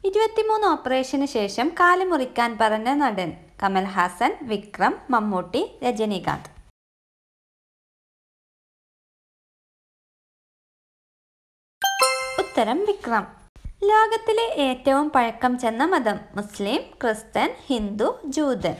ഇരുപത്തിമൂന്ന് ഓപ്പറേഷന് ശേഷം കാല് മുറിക്കാൻ പറഞ്ഞ നടൻ കമൽഹാസൻ വിക്രം മമ്മൂട്ടി രജനീകാന്ത് ഉത്തരം വിക്രം ലോകത്തിലെ ഏറ്റവും പഴക്കം ചെന്ന മതം മുസ്ലിം ക്രിസ്ത്യൻ ഹിന്ദു ജൂതൻ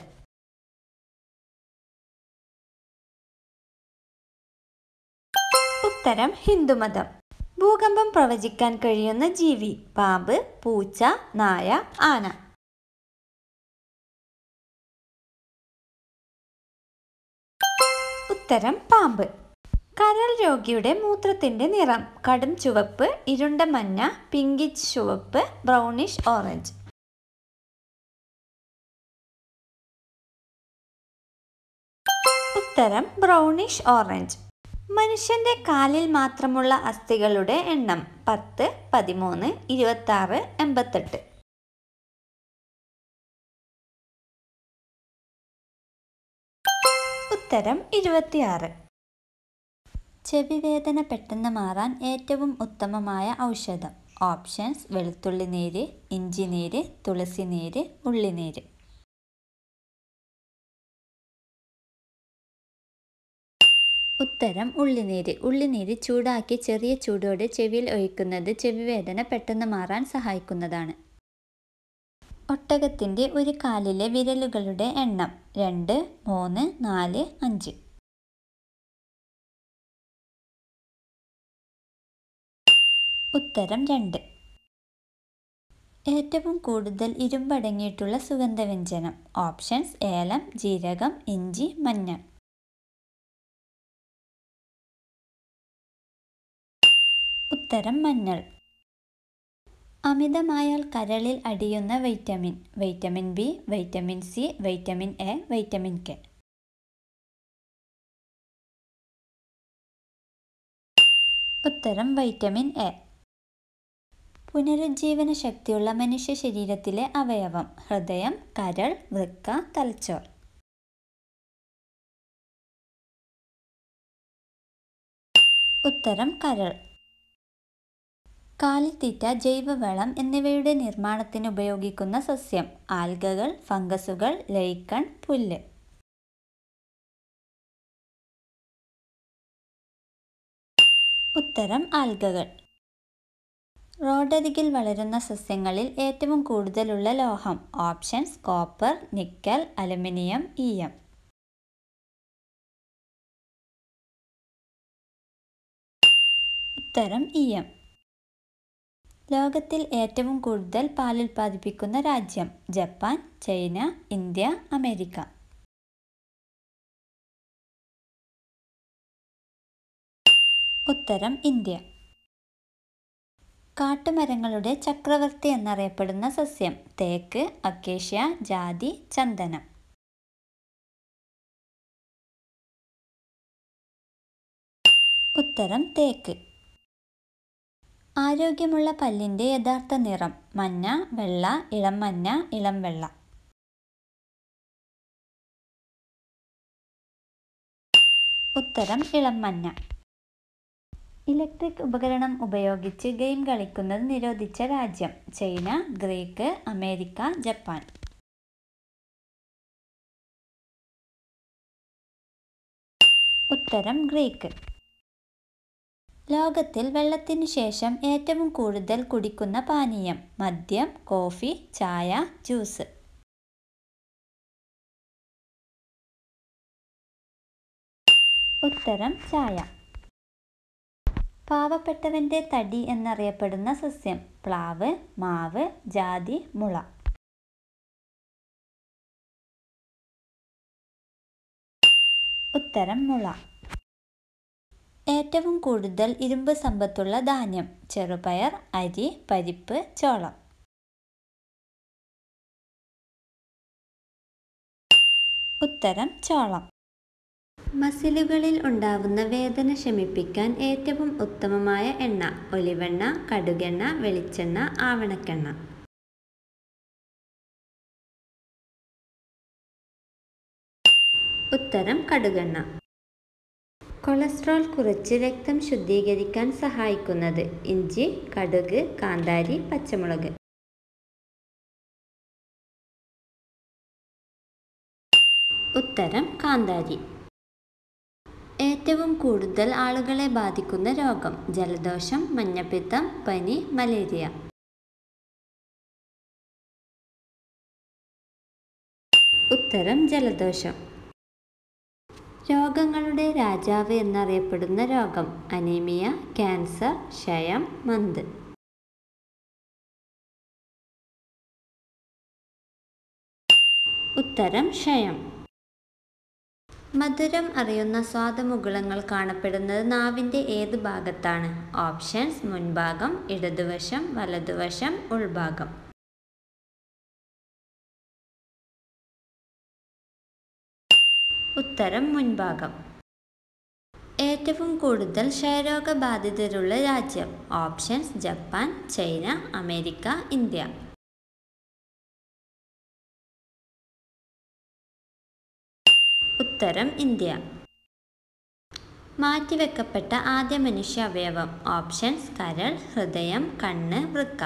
ഉത്തരം ഹിന്ദുമതം ഭൂകമ്പം പ്രവചിക്കാൻ കഴിയുന്ന ജീവി പാമ്പ് പൂച്ച നായ ആന ഉത്തരം പാമ്പ് കരൾ രോഗിയുടെ മൂത്രത്തിന്റെ നിറം കടും ചുവപ്പ് ഇരുണ്ട മഞ്ഞ പിങ്കിച്ച് ചുവപ്പ് ബ്രൗണിഷ് ഓറഞ്ച് ഉത്തരം ബ്രൗണിഷ് ഓറഞ്ച് മനുഷ്യന്റെ കാലിൽ മാത്രമുള്ള അസ്ഥികളുടെ എണ്ണം പത്ത് പതിമൂന്ന് ഇരുപത്തി ആറ് എൺപത്തെട്ട് ഉത്തരം ഇരുപത്തിയാറ് ചെവി വേദന പെട്ടെന്ന് മാറാൻ ഏറ്റവും ഉത്തമമായ ഔഷധം ഓപ്ഷൻസ് വെളുത്തുള്ളി നീര് ഇഞ്ചി നീര് തുളസി നീര് ഉള്ളിനീര് ഉത്തരം ഉള്ളിനീര് ഉള്ളിനീര് ചൂടാക്കി ചെറിയ ചൂടോടെ ചെവിയിൽ ഒഴിക്കുന്നത് ചെവിവേദന പെട്ടെന്ന് മാറാൻ സഹായിക്കുന്നതാണ് ഒട്ടകത്തിൻ്റെ ഒരു കാലിലെ വിരലുകളുടെ എണ്ണം രണ്ട് മൂന്ന് നാല് അഞ്ച് ഉത്തരം രണ്ട് ഏറ്റവും കൂടുതൽ ഇരുമ്പടങ്ങിയിട്ടുള്ള സുഗന്ധവ്യഞ്ജനം ഓപ്ഷൻസ് ഏലം ജീരകം ഇഞ്ചി മഞ്ഞൾ ഉത്തരം മഞ്ഞൾ അമിതമായാൽ കരളിൽ അടിയുന്ന vitamin vitamin B vitamin C vitamin A vitamin K ഉത്തരം വൈറ്റമിൻ എ പുനരുജ്ജീവന ശക്തിയുള്ള മനുഷ്യ ശരീരത്തിലെ അവയവം ഹൃദയം കരൾ വൃക്ക തലച്ചോർ ഉത്തരം കരൾ കാലിത്തീറ്റ ജൈവവളം എന്നിവയുടെ നിർമ്മാണത്തിന് ഉപയോഗിക്കുന്ന സസ്യം ആൽഗകൾ ഫംഗസുകൾ ലൈക്കൺ പുല്ല് ഉത്തരം ആൽഗകൾ റോഡരികിൽ വളരുന്ന സസ്യങ്ങളിൽ ഏറ്റവും കൂടുതലുള്ള ലോഹം ഓപ്ഷൻസ് കോപ്പർ നിക്കൽ അലുമിനിയം ഈയം ഉത്തരം ഈയം ലോകത്തിൽ ഏറ്റവും കൂടുതൽ പാൽ ഉൽപ്പാദിപ്പിക്കുന്ന രാജ്യം ജപ്പാൻ ചൈന ഇന്ത്യ അമേരിക്ക ഉത്തരം ഇന്ത്യ കാട്ടുമരങ്ങളുടെ ചക്രവർത്തി എന്നറിയപ്പെടുന്ന സസ്യം തേക്ക് അക്കേഷ്യ ജാതി ചന്ദനം ഉത്തരം തേക്ക് ആരോഗ്യമുള്ള പല്ലിൻ്റെ യഥാർത്ഥ നിറം മഞ്ഞ വെള്ള ഇളം മഞ്ഞ ഇളം വെള്ള ഉത്തരം ഇളം മഞ്ഞ ഇലക്ട്രിക് ഉപകരണം ഉപയോഗിച്ച് ഗെയിം കളിക്കുന്നത് നിരോധിച്ച രാജ്യം ചൈന ഗ്രീക്ക് അമേരിക്ക ജപ്പാൻ ഉത്തരം ഗ്രീക്ക് ലോകത്തിൽ വെള്ളത്തിനു ശേഷം ഏറ്റവും കൂടുതൽ കുടിക്കുന്ന പാനീയം മദ്യം കോഫി ചായ ജ്യൂസ് ഉത്തരം ചായ പാവപ്പെട്ടവന്റെ തടി എന്നറിയപ്പെടുന്ന സസ്യം പ്ലാവ് മാവ് ജാതി മുള ഉത്തരം മുള ഏറ്റവും കൂടുതൽ ഇരുമ്പ് സമ്പത്തുള്ള ധാന്യം ചെറുപയർ അരി പരിപ്പ് ചോളം ഉത്തരം ചോളം മസിലുകളിൽ ഉണ്ടാവുന്ന വേദന ശമിപ്പിക്കാൻ ഏറ്റവും ഉത്തമമായ എണ്ണ ഒലിവെണ്ണ കടുകെണ്ണ വെളിച്ചെണ്ണ ആവണക്കെണ്ണ ഉത്തരം കടുകെണ്ണ കൊളസ്ട്രോൾ കുറച്ച് രക്തം ശുദ്ധീകരിക്കാൻ സഹായിക്കുന്നത് ഇഞ്ചി കടുക് കാന്താരി പച്ചമുളക് ഉത്തരം കാന്താരി ഏറ്റവും കൂടുതൽ ആളുകളെ ബാധിക്കുന്ന രോഗം ജലദോഷം മഞ്ഞപ്പിത്തം പനി മലേറിയ ഉത്തരം ജലദോഷം രോഗങ്ങളുടെ രാജാവ് എന്നറിയപ്പെടുന്ന രോഗം അനീമിയ ക്യാൻസർ ക്ഷയം മന്ത് ഉത്തരം ക്ഷയം മധുരം അറിയുന്ന സ്വാദമുകുളങ്ങൾ കാണപ്പെടുന്നത് നാവിൻ്റെ ഏത് ഭാഗത്താണ് ഓപ്ഷൻസ് മുൻഭാഗം ഇടതുവശം വലതുവശം ഉൾഭാഗം ഉത്തരം മുൻഭാഗം ഏറ്റവും കൂടുതൽ ക്ഷയരോഗബാധിതരുള്ള രാജ്യം options Japan China America India ഉത്തരം ഇന്ത്യ മാറ്റിവെക്കപ്പെട്ട ആദ്യ മനുഷ്യ അവയവം ഓപ്ഷൻസ് കരൾ ഹൃദയം കണ്ണ് വൃക്ക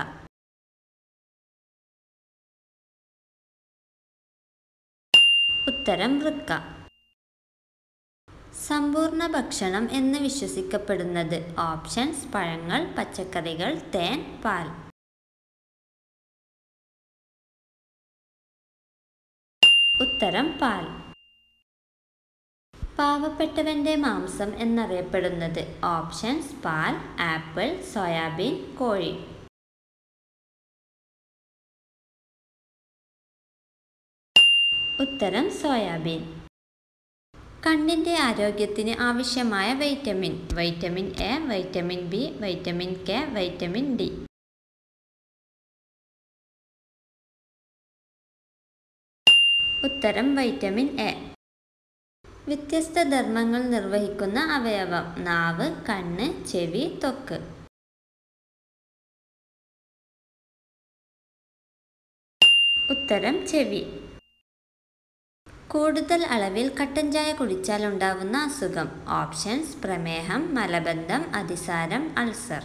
ഉത്തരം വൃക്ക സമ്പൂർണ്ണ ഭക്ഷണം എന്ന് വിശ്വസിക്കപ്പെടുന്നത് ഓപ്ഷൻസ് പഴങ്ങൾ പച്ചക്കറികൾ തേൻ പാൽ ഉത്തരം പാൽ പാവപ്പെട്ടവന്റെ മാംസം എന്നറിയപ്പെടുന്നത് ഓപ്ഷൻസ് പാൽ ആപ്പിൾ സോയാബീൻ കോഴി ഉത്തരം സോയാബീൻ കണ്ണിൻ്റെ ആരോഗ്യത്തിന് ആവശ്യമായ vitamin vitamin A vitamin B vitamin K vitamin D ഉത്തരം വൈറ്റമിൻ എ വ്യത്യസ്ത ധർമ്മങ്ങൾ നിർവഹിക്കുന്ന അവയവം നാവ് കണ്ണ് ചെവി ത്വക്ക് ഉത്തരം ചെവി കൂടുതൽ അളവിൽ കട്ടൻ ചായ കുടിച്ചാൽ ഉണ്ടാവുന്ന അസുഖം ഓപ്ഷൻസ് പ്രമേഹം മലബന്ധം അതിസാരം അൾസർ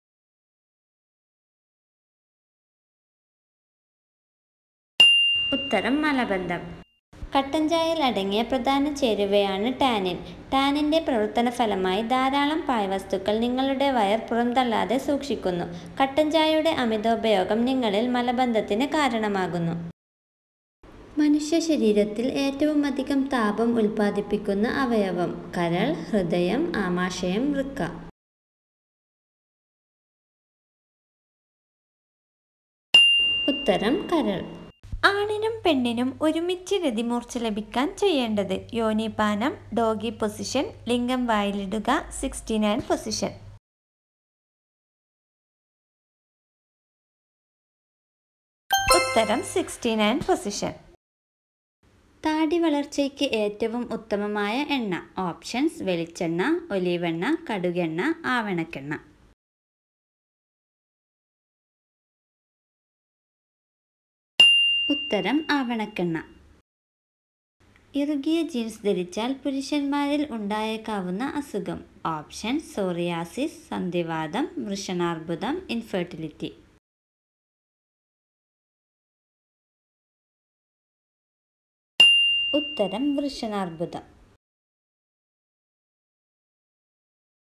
ഉത്തരം മലബന്ധം കട്ടൻ ചായയിൽ അടങ്ങിയ പ്രധാന ചേരുവയാണ് ടാനിൻ ടാനിൻ്റെ പ്രവർത്തന ഫലമായി ധാരാളം പായ്വസ്തുക്കൾ നിങ്ങളുടെ വയർ പുറന്തള്ളാതെ സൂക്ഷിക്കുന്നു കട്ടൻ ചായയുടെ അമിതോപയോഗം നിങ്ങളിൽ മലബന്ധത്തിന് കാരണമാകുന്നു മനുഷ്യ ശരീരത്തിൽ ഏറ്റവും അധികം താപം ഉൽപ്പാദിപ്പിക്കുന്ന അവയവം കരൾ ഹൃദയം ആമാശയം വൃക്ക ഉത്തരം കരൾ ആണിനും പെണ്ണിനും ഒരുമിച്ച് രതിമൂർച്ച ലഭിക്കാൻ ചെയ്യേണ്ടത് യോനിപാനം ഡോഗി പൊസിഷൻ ലിംഗം വായിലിടുക സിക്സ്റ്റി നയൻ പൊസിഷൻ ഉത്തരം സിക്സ്റ്റി നയൻ പൊസിഷൻ താടി വളർച്ചയ്ക്ക് ഏറ്റവും ഉത്തമമായ എണ്ണ ഓപ്ഷൻസ് വെളിച്ചെണ്ണ ഒലീവെണ്ണ കടുകെണ്ണ ആവണക്കെണ്ണ ഉത്തരം ആവണക്കെണ്ണ ഇറുകിയ ജീൻസ് ധരിച്ചാൽ പുരുഷന്മാരിൽ ഉണ്ടായേക്കാവുന്ന അസുഖം ഓപ്ഷൻ സോറിയാസിസ് സന്ധിവാതം വൃഷണാർബുദം ഇൻഫെർട്ടിലിറ്റി ഉത്തരം വൃഷണാർബുദം